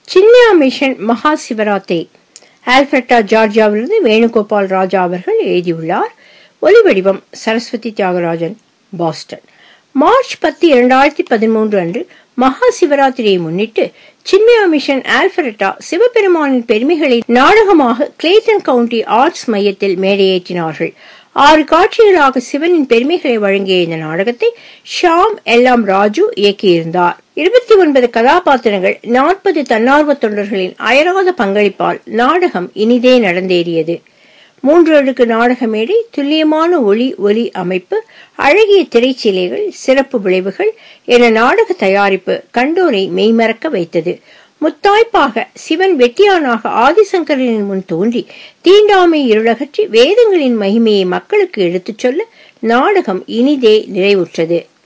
Chinmaya mission Maha Shivaratri Alberta ஜார்ஜியாவிலிருந்து வேணுகோபால் ராஜா அவர்கள் எழுதியுள்ளார் ஒலிவடிவம் சரஸ்வதி தியாகராஜன் பாஸ்டன் மார்ச் பத்து இரண்டாயிரத்தி பதிமூன்று அன்று மகா சிவராத்திரியை முன்னிட்டு சின்மயா மிஷன் ஆல்பரட்டா சிவபெருமானின் பெருமைகளை நாடகமாக கிளேட்டன் கவுண்டி ஆர்ட்ஸ் மையத்தில் மேடையேற்றினார்கள் ஆறு காட்சிகளாக சிவனின் பெருமைகளை வழங்கிய இந்த நாடகத்தை ஷாம் எல்லாம் ராஜு இயக்கியிருந்தார் இருபத்தி ஒன்பது கதாபாத்திரங்கள் நாற்பது தன்னார்வ தொண்டர்களின் அயராத பங்களிப்பால் நாடகம் இனிதே நடந்தேறியது மூன்று அடுக்கு நாடக மேடை துல்லியமான ஒளி ஒலி அமைப்பு அழகிய திரைச்சிலைகள் சிறப்பு விளைவுகள் என நாடக தயாரிப்பு கண்டோரை மெய்மறக்க வைத்தது முத்தாய்ப்பாக சிவன் வெட்டியானாக ஆதிசங்கரனின் முன் தோன்றி தீண்டாமை இருளகற்றி வேதங்களின் மகிமையை மக்களுக்கு எடுத்துச் சொல்ல நாடகம் இனிதே நிறைவுற்றது